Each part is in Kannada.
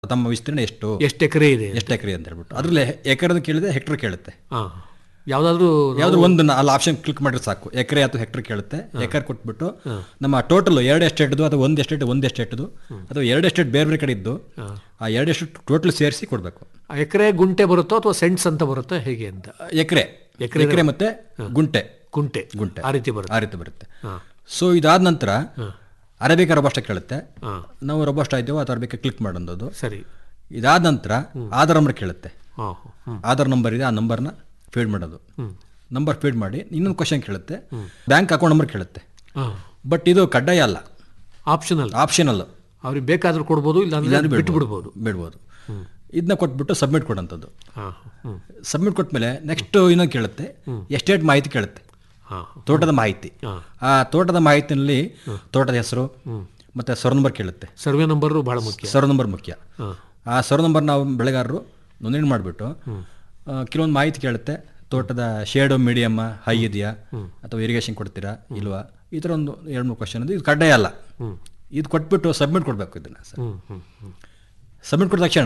ತಮ್ಮ ವಿಸ್ತೀರ್ಣ ಎಷ್ಟು ಎಷ್ಟು ಎಕರೆ ಇದೆ ಎಷ್ಟು ಎಕರೆ ಅಂತ ಹೇಳ್ಬಿಟ್ಟು ಅದ್ರಲ್ಲಿ ಎಕರೆ ಕೇಳಿದ್ರೆ ಹೆಕ್ಟರ್ ಕೇಳುತ್ತೆ ಹಾಂ ಯಾವುದಾದ್ರೂ ಯಾವ್ದು ಒಂದು ನ- ಅಲ್ಲಿ ಆಪ್ಷನ್ ಕ್ಲಿಕ್ ಮಾಡಿದ್ರೆ ಸಾಕು ಎಕರೆ ಅಥವಾ ಹೆಕ್ಟರ್ ಕೇಳುತ್ತೆ ಎಕರೆ ಕೊಟ್ಬಿಟ್ಟು ನಮ್ಮ ಟೋಟಲ್ ಎರಡು ಎಸ್ಟೇಟ್ದು ಅಥವಾ ಒಂದು ಎಸ್ಟೇಟ್ ಒಂದು ಎಸ್ಟೇಟ್ದು ಅಥವಾ ಎರಡು ಎಸ್ಟೇಟ್ ಬೇರೆ ಬೇರೆ ಕಡೆ ಇದ್ದು ಆ ಎರಡು ಎಸ್ಟೇಟ್ ಟೋಟಲ್ ಸೇರಿಸಿ ಕೊಡಬೇಕು ಎಕರೆ ಗುಂಟೆ ಬರುತ್ತೋ ಅಥವಾ ಸೆಂಟ್ಸ್ ಅಂತ ಬರುತ್ತೋ ಹೇಗೆ ಅಂತ ಎಕರೆ ಎಕರೆ ಮತ್ತೆ ಗುಂಟೆ ಗುಂಟೆ ಗುಂಟೆ ಆ ರೀತಿ ಬರುತ್ತೆ ಆ ರೀತಿ ಬರುತ್ತೆ ಹಾಂ ಸೊ ಇದಾದ ನಂತರ ಅರೇಬಿಕಾ ರೊಬಾಸ್ಟ ಕೇಳುತ್ತೆ ಹಾಂ ನಾವು ರೊಬಾಸ್ಟ ಇದ್ದೇವೆ ಅಥವಾ ಅರೇಬಿಕಾ ಕ್ಲಿಕ್ ಮಾಡೋದು ಸರಿ ಇದಾದ ನಂತರ ಆಧಾರ್ ನಂಬರ್ ಕೇಳುತ್ತೆ ಹಾಂ ಹ್ಞೂ ಆಧಾರ್ ನಂಬರ್ ಇದೆ ಆ ನಂಬರ್ನ ಫೀಡ್ ಮಾಡೋದು ನಂಬರ್ ಫೀಡ್ ಮಾಡಿ ಇನ್ನೊಂದು ಕ್ವಶನ್ ಕೇಳುತ್ತೆ ಬ್ಯಾಂಕ್ ಅಕೌಂಟ್ ನಂಬರ್ ಕೇಳುತ್ತೆ ಹಾಂ ಬಟ್ ಇದು ಕಡ್ಡಾಯ ಅಲ್ಲ ಆಪ್ಷನಲ್ ಆಪ್ಷನಲ್ ಅವ್ರಿಗೆ ಬೇಕಾದ್ರೂ ಕೊಡ್ಬೋದು ಇಲ್ಲ ಅಂದ್ರೆ ಬಿಟ್ಟು ಬಿಡ್ಬೋದು ಬಿಡ್ಬೋದು ಇದನ್ನ ಕೊಟ್ಬಿಟ್ಟು ಸಬ್ಮಿಟ್ ಕೊಡೋಂಥದ್ದು ಹಾಂ ಹ್ಞೂ ಸಬ್ಮಿಟ್ ಕೊಟ್ಮೇಲೆ ನೆಕ್ಸ್ಟ್ ಇನ್ನೊಂದು ಕೇಳುತ್ತೆ ಎಸ್ಟೇಟ್ ಮಾಹಿತಿ ಕೇಳುತ್ತೆ ಹಾಂ ತೋಟದ ಮಾಹಿತಿ ಹಾಂ ಆ ತೋಟದ ಮಾಹಿತಿನಲ್ಲಿ ತೋಟದ ಹೆಸರು ಮತ್ತೆ ಸರ್ ನಂಬರ್ ಕೇಳುತ್ತೆ ಸರ್ವೆ ನಂಬರು ಭಾಳ ಮುಖ್ಯ ಸರ್ ನಂಬರ್ ಮುಖ್ಯ ಹಾಂ ಆ ಸರ್ ನಂಬರ್ ನಾವು ಬೆಳೆಗಾರರು ನೋಂದಣಿ ಮಾಡಿಬಿಟ್ಟು ಕೆಲವೊಂದು ಮಾಹಿತಿ ಕೇಳುತ್ತೆ ತೋಟದ ಶೇಡು ಮೀಡಿಯಮ್ ಹೈ ಇದೆಯಾ ಅಥವಾ ಇರಿಗೇಷನ್ ಕೊಡ್ತೀರಾ ಇಲ್ವಾ ಈ ಥರ ಒಂದು ಎರಡು ಮೂರು ಕ್ವಶನ್ ಇದು ಕಡ್ಡಾಯ ಅಲ್ಲ ಇದು ಕೊಟ್ಬಿಟ್ಟು ಸಬ್ಮಿಟ್ ಕೊಡಬೇಕು ಇದನ್ನು ಸರ್ ಹ್ಞೂ ಹ್ಞೂ ಹ್ಞೂ ಸಬ್ಮಿಟ್ ಕೊಟ್ಟ ತಕ್ಷಣ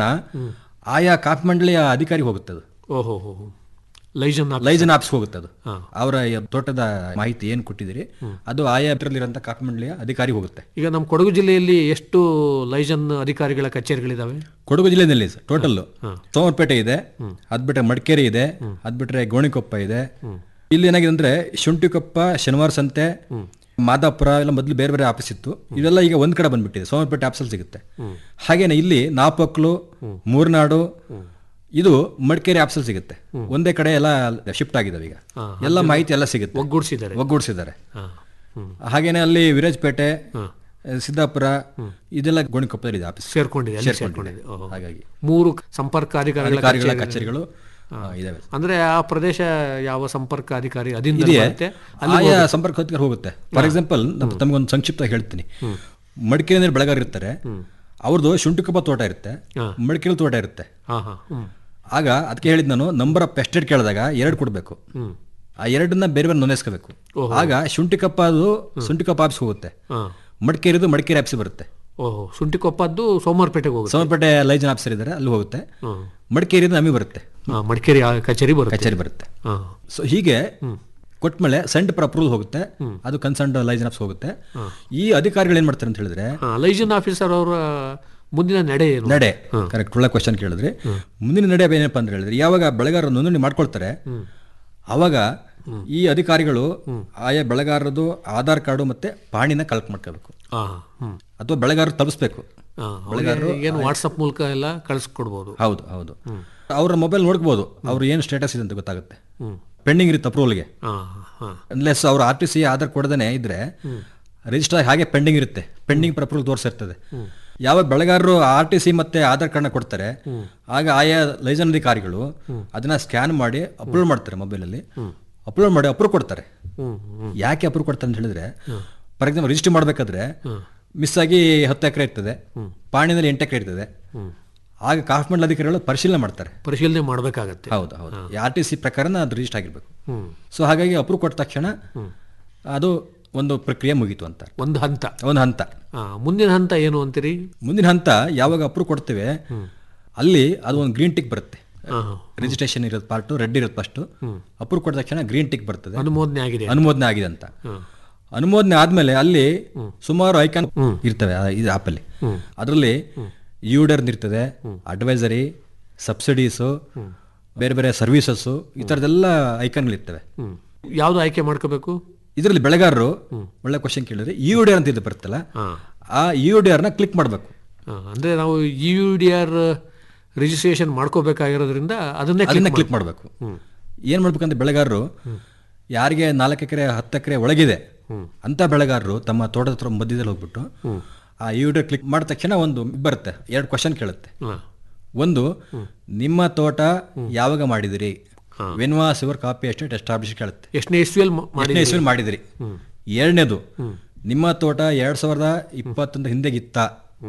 ಆಯಾ ಕಾಫಿ ಮಂಡಳಿಯ ಅಧಿಕಾರಿ ಹೋಗುತ್ತೆ ಅದು ಓಹೋ ಹೋ ಹೋ ಲೈಜನ್ ಆಪ್ ಲೈಸನ್ ಆಫೀಸ್ ಹೋಗುತ್ತೆ ಅದು ಹಾಂ. ಅವರ ತೋಟದ ಮಾಹಿತಿ ಏನು ಕೊಟ್ಟಿದ್ದೀರಿ ಅದು ಆಯಾ ಇದರಲ್ಲಿರೋಂಥ ಕಾಫಿ ಮಂಡಳಿಯ ಅಧಿಕಾರಿ ಹೋಗುತ್ತೆ ಈಗ ನಮ್ಮ ಕೊಡಗು ಜಿಲ್ಲೆಯಲ್ಲಿ ಎಷ್ಟು ಲೈಜನ್ ಅಧಿಕಾರಿಗಳ ಕಚೇರಿಗಳಿದಾವೆ ಕೊಡಗು ಜಿಲ್ಲೆಯಲ್ಲಿ ಸರ್ ಟೋಟಲ್ ಸೋಮರಪೇಟೆ ಇದೆ ಅದ್ ಬಿಟ್ರೆ ಮಡಿಕೇರಿ ಇದೆ ಅದ್ ಬಿಟ್ರೆ ಗೋಣಿಕೊಪ್ಪ ಇದೆ ಇಲ್ಲಿ ಏನಾಗಿದೆ ಅಂದ್ರೆ ಶುಂಠಿಕೊಪ್ಪ ಶನಿವಾರ ಸಂತೆ ಮಾದಾಪುರ ಎಲ್ಲ ಮೊದಲು ಬೇರೆ ಬೇರೆ ಆಫೀಸ್ ಇತ್ತು ಇವೆಲ್ಲ ಈಗ ಒಂದ್ ಕಡೆ ಬಂದ್ಬಿಟ್ಟಿದೆ ಸೋಮರಪೇಟೆ ಆಫೀಸಲ್ಲಿ ಸಿಗುತ್ತೆ ಹಾಗೇನೆ ಇಲ್ಲಿ ನಾಪಕ್ಲು ಮೂರ್ನಾಡು ಇದು ಮಡಿಕೇರಿ ಆಫೀಸಲ್ಲಿ ಸಿಗುತ್ತೆ ಒಂದೇ ಕಡೆ ಎಲ್ಲ ಶಿಫ್ಟ್ ಆಗಿದಾವೆ ಈಗ ಎಲ್ಲ ಮಾಹಿತಿ ಎಲ್ಲ ಸಿಗುತ್ತೆ ಒಗ್ಗೂಡಿಸಿದ್ದಾರೆ ಒಗ್ಗೂಡಿಸಿದ್ದಾರೆ ಹಾಂ ಹ್ಞೂ ಹಾಗೇನೆ ಅಲ್ಲಿ ವಿರಾಜಪೇಟೆ ಸಿದ್ದಾಪುರ ಇದೆಲ್ಲ ಗೋಣಿಕೊಪ್ಪದಲ್ಲಿ ಇದೆ ಆಫೀಸ್ ಸೇರ್ಕೊಂಡಿದೆ ಅಲ್ಲಿ ಸೇರ್ಕೊಂಡಿದೆ ಓಹೋ. ಹಾಗಾಗಿ ಮೂರು ಸಂಪರ್ಕ ಅಧಿಕಾರಿಗಳ ಅಧಿಕಾರಿಗಳ ಕಚೇರಿ- ಕಚೇರಿಗಳು ಆ, ಇದಾವೆ ಅಂದ್ರೆ ಆ ಪ್ರದೇಶ ಯಾವ ಸಂಪರ್ಕ ಅಧಿಕಾರಿ ಅದಿಂದ ಇದೆಯೇ ಬರುತ್ತೆ ಆಯಾ ಸಂಪರ್ಕ ಅಧಿಕಾರಿ ಹೋಗುತ್ತೆ ಫಾರ್ ಎಕ್ಸಾಂಪಲ್ ತಮಗೊಂದು ಸಂಕ್ಷಿಪ್ತ ಹೇಳ್ತೀನಿ ಮಡಿಕೇರಿ ಬೆಳೆಗಾರ ಇರ್ತಾರೆ ಅವ್ರದ್ದು ಶುಂಠಿಕೊಪ್ಪ ತೋಟ ಇರುತ್ತೆ ಹಾ. ಮಡಿಕೇರಿ ತೋಟ ಇರುತ್ತೆ ಹಾಂ ಹಾಂ ಹ್ಞೂ ಆಗ ಅದಕ್ಕೆ ಹೇಳಿದ್ ನಾನು ನಂಬರ್ ಆಫ್ ಪೆಸ್ಟೆಡ್ ಕೇಳಿದಾಗ ಎರಡು ಕೊಡಬೇಕು ಹ್ಞೂ ಆ ಎರಡನ್ನ ಬೇರೆ ಬೇರೆ ನೋಂದಾಯಿಸ್ಕೋಬೇಕು ಆಗ ಶುಂಠಿಕೊಪ್ಪ ಅದು ಶುಂಠಿಕೊಪ್ಪ ಆಫೀಸ್ ಹೋಗುತ್ತೆ ಹಾಂ ಮಡಿಕೇರಿದು ಮಡಿಕೇರಿ ಆಫೀಸ್ ಬರುತ್ತೆ ಓಹೋ ಶುಂಠಿಕೊಪ್ಪದ್ದು ಸೋಮವಾರಪೇಟೆಗೆ ಹೋಗುತ್ತೆ ಸೋಮಪೇಟೆ ಲೈಜನ್ ಆಫೀಸರ್ ಇದ್ದಾರೆ ಅಲ್ಲಿ ಹೋಗುತ್ತೆ ಹಾಂ ಮಡಿಕೇರಿದು ನಮಗೆ ಬರುತ್ತೆ ಹಾಂ ಮಡಿಕೇರಿ ಆ ಕಚೇರಿ ಬರುತ್ತೆ ಕಚೇರಿ ಬರುತ್ತೆ ಹಾಂ ಸೊ ಹೀಗೆ ಕೊಟ್ಮೇಲೆ ಸೆಂಟ್ ಫಾರ್ ಅಪ್ರೂವಲ್ ಹೋಗುತ್ತೆ ಅದು ಕನ್ಸರ್ನ್ ಲೈಸನ್ ಆಫೀಸ್ ಹೋಗುತ್ತೆ ಈ ಅಧಿಕಾರಿಗಳು ಏನ್ ಮಾಡ್ತಾರೆ ಅಂತ ಹೇಳಿದ್ರೆ ಹಾಂ ಲೈಜನ್ ಆಫೀಸರ್ ಅವರ ಮುಂದಿನ ನಡೆ ಏನು ನಡೆ ಕರೆಕ್ಟ್ ಒಳ್ಳೆ ಕ್ವಶನ್ ಕೇಳಿದ್ರಿ ಮುಂದಿನ ನಡೆ ಏನಪ್ಪ ಅಂತ ಹೇಳಿದ್ರೆ ಯಾವಾಗ ಬೆಳೆಗಾರರು ನೋಂದಣಿ ಮಾಡ್ಕೊಳ್ತಾರೆ ಅವಾಗ ಈ ಅಧಿಕಾರಿಗಳು ಆಯಾ ಬೆಳೆಗಾರರದು ಆಧಾರ್ ಕಾರ್ಡು ಮತ್ತೆ ಪಾಣಿನ ಕಲೆಕ್ಟ್ ಮಾಡ್ಕೋಬೇಕು ಹಾಂ ಹ್ಞೂ ಅಥವಾ ಬೆಳೆಗಾರರು ತಲುಪಿಸ್ಬೇಕು ಹಾಂ ಏನು ವಾಟ್ಸಪ್ ಮೂಲಕ ಎಲ್ಲ ಕಳಿಸ್ಕೊಡ್ಬೋದು ಹೌದು ಹೌದು ಅವರ ಮೊಬೈಲ್ ನೋಡ್ಬೋದು ಅವ್ರು ಏನು ಸ್ಟೇಟಸ್ ಇದೆ ಅಂತ ಗೊತ್ತಾಗುತ್ತೆ ಹ್ಞೂ ಪೆಂಡಿಂಗ್ ಇರುತ್ತೆ ಅಪ್ರೂವಲ್ಗೆ ಹಾಂ ಹಾಂ ಅನ್ಲೆಸ್ ಅವ್ರ ಆರ್ ಟಿ ಸಿ ಆಧಾರ್ ಕೊಡದೇ ಇದ್ರೆ ರಿಜಿಸ್ಟರ್ ಆಗಿ ಹಾಗೆ ಪೆಂಡಿಂಗ್ ಇರುತ್ತೆ ಪೆಂಡಿಂಗ್ ಪ್ರಪೋಲ್ ತೋರಿಸಿರ್ತದೆ ಯಾವ ಬೆಳೆಗಾರರು ಆರ್ ಟಿ ಸಿ ಮತ್ತೆ ಆಧಾರ್ ಕಾರ್ಡ್ನ ಕೊಡ್ತಾರೆ ಆಗ ಆಯಾ ಲೈಸನ್ ಅಧಿಕಾರಿಗಳು ಅದನ್ನ ಸ್ಕ್ಯಾನ್ ಮಾಡಿ ಅಪ್ಲೋಡ್ ಮಾಡ್ತಾರೆ ಮೊಬೈಲಲ್ಲಿ ಅಪ್ಲೋಡ್ ಮಾಡಿ ಅಪ್ರೂವ್ ಕೊಡ್ತಾರೆ ಹ್ಞೂ ಹ್ಞೂ ಯಾಕೆ ಅಪ್ರೂವ್ ಕೊಡ್ತಾರೆ ಅಂತ ಹೇಳಿದ್ರೆ ಫಾರ್ ಎಕ್ಸಾಂಪಲ್ ರಿಜಿಸ್ಟರ್ ಮಾಡಬೇಕಾದ್ರೆ ಮಿಸ್ ಆಗಿ ಹತ್ತು ಎಕರೆ ಇರ್ತದೆ ಪಾಣಿನಲ್ಲಿ ಎಂಟು ಎಕರೆ ಇರ್ತದೆ ಆಗ ಕಾಫಿ ಮಂಡಲ ಅಧಿಕಾರಿಗಳು ಪರಿಶೀಲನೆ ಮಾಡ್ತಾರೆ ಪರಿಶೀಲನೆ ಮಾಡಬೇಕಾಗತ್ತೆ ಹೌದು ಹೌದು ಆರ್ ಟಿ ಸಿ ಪ್ರಕಾರನ ಅದು ರಿಜಿಸ್ಟರ್ ಆಗಿರ್ಬೇಕು ಹ್ಞೂ ಸೊ ಹಾಗಾಗಿ ಅಪ್ರೂವ್ ಕೊಟ್ಟ ತಕ್ಷಣ ಅದು ಒಂದು ಪ್ರಕ್ರಿಯೆ ಮುಗೀತು ಅಂತ ಒಂದು ಹಂತ ಒಂದು ಹಂತ ಹಾಂ ಮುಂದಿನ ಹಂತ ಏನು ಅಂತೀರಿ ಮುಂದಿನ ಹಂತ ಯಾವಾಗ ಅಪ್ರೂವ್ ಕೊಡ್ತೇವೆ ಅಲ್ಲಿ ಅದು ಒಂದು ಗ್ರೀನ್ ಟಿಕ್ ಬರುತ್ತೆ ಹಾಂ ರಿಜಿಸ್ಟ್ರೇಷನ್ ಇರೋದು ಪಾರ್ಟು ರೆಡ್ ಇರೋದು ಫಸ್ಟು ಅಪ್ರೂವ್ ಕೊಟ್ಟ ತಕ್ಷಣ ಗ್ರೀನ್ ಟಿಕ್ ಬರ್ತದೆ ಅನುಮೋದನೆ ಆಗಿದೆ ಅನುಮೋದನೆ ಆಗಿದೆ ಅಂತ ಹಾಂ ಅನುಮೋದನೆ ಆದ್ಮೇಲೆ ಅಲ್ಲಿ ಸುಮಾರು ಐಕಾನ್ ಇರ್ತವೆ ಆ ಇದು ಆಪಲ್ಲಿ ಅದರಲ್ಲಿ ಯೂಡರ್ನ್ ಇರ್ತದೆ ಅಡ್ವೈಸರಿ ಸಬ್ಸಿಡೀಸು ಬೇರೆ ಬೇರೆ ಸರ್ವಿಸಸ್ಸು ಈ ಥರದ್ದೆಲ್ಲ ಐಕಾನ್ಗಳಿರ್ತವೆ ಹ್ಞೂ ಯಾವುದು ಆಯ್ಕೆ ಮಾಡ್ಕೋಬೇಕು ಇದರಲ್ಲಿ ಬೆಳೆಗಾರರು ಒಳ್ಳೆ ಕ್ವಶನ್ ಕೇಳಿದ್ರೆ ಯು ಡಿ ಆರ್ ಅಂತ ಇದು ಬರುತ್ತಲ್ಲ ಹಾಂ ಆ ಯು ಡಿ ಆರ್ನ ಕ್ಲಿಕ್ ಮಾಡಬೇಕು ಹಾಂ ಅಂದರೆ ನಾವು E U D R registration ಮಾಡ್ಕೋಬೇಕಾಗಿರೋದ್ರಿಂದ ಅದನ್ನೇ ಅದನ್ನ ಕ್ಲಿಕ್ ಮಾಡಬೇಕು ಏನು ಮಾಡ್ಬೇಕಂದ್ರೆ ಬೆಳೆಗಾರರು ಯಾರಿಗೆ ನಾಲ್ಕು ಎಕರೆ ಹತ್ತು ಎಕರೆ ಒಳಗಿದೆ ಅಂತ ಬೆಳೆಗಾರರು ತಮ್ಮ ತೋಟದ ಹತ್ರ ಮಧ್ಯದಲ್ಲಿ ಹೋಗ್ಬಿಟ್ಟು ಆ ಯು ಡಿ ಕ್ಲಿಕ್ ಮಾಡಿದ ತಕ್ಷಣ ಒಂದು ಇದ್ ಬರುತ್ತೆ ಎರಡು ಕ್ವಶನ್ ಕೇಳುತ್ತೆ ಹಾಂ ಒಂದು ನಿಮ್ಮ ತೋಟ ಯಾವಾಗ ಮಾಡಿದಿರಿ when was your coffee estate establish ಕೇಳುತ್ತೆ ಎಷ್ಟನೇ ಇಸ್ವಿಯಲ್ಲಿ ಮಾಡಿ ಎಷ್ಟನೇ ಇಸ್ವಿಲ್ ಮಾಡಿದಿರಿ ಎರಡನೇದು ನಿಮ್ಮ ತೋಟ ಎರಡ್ ಸಾವಿರದ ಇಪ್ಪತ್ತೊಂದು ಹಿಂದೆಗಿತ್ತ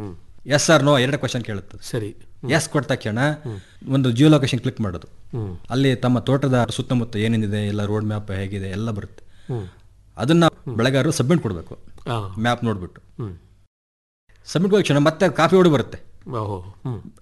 ಎಸ್ ಆರ್ ನೋ ಎರಡು ಕ್ವಶನ್ ಕೇಳುತ್ತೆ ಸರಿ ಎಸ್ ಕೊಟ್ಟ ತಕ್ಷಣ ಒಂದು ಜಿಯೋ ಲೊಕೇಶನ್ ಕ್ಲಿಕ್ ಮಾಡೋದು ಅಲ್ಲಿ ತಮ್ಮ ತೋಟದ ಸುತ್ತಮುತ್ತ ಏನೇನಿದೆ ಎಲ್ಲ ರೋಡ್ ಮ್ಯಾಪ್ ಹೇಗಿದೆ ಎಲ್ಲ ಬರುತ್ತೆ ಅದನ್ನ ಬೆಳೆಗಾರರು ಸಬ್ಮಿಟ್ ಕೊಡಬೇಕು ಹಾಂ ಮ್ಯಾಪ್ ನೋಡ್ಬಿಟ್ಟು ಹ್ಞೂ ಸಬ್ಮಿಟ್ ಕೊಡ ತಕ್ಷಣ ಮತ್ತೆ ಕಾಫಿ ಓಡಿ ಬರುತ್ತೆ ಓಹೋ ಹ್ಞೂ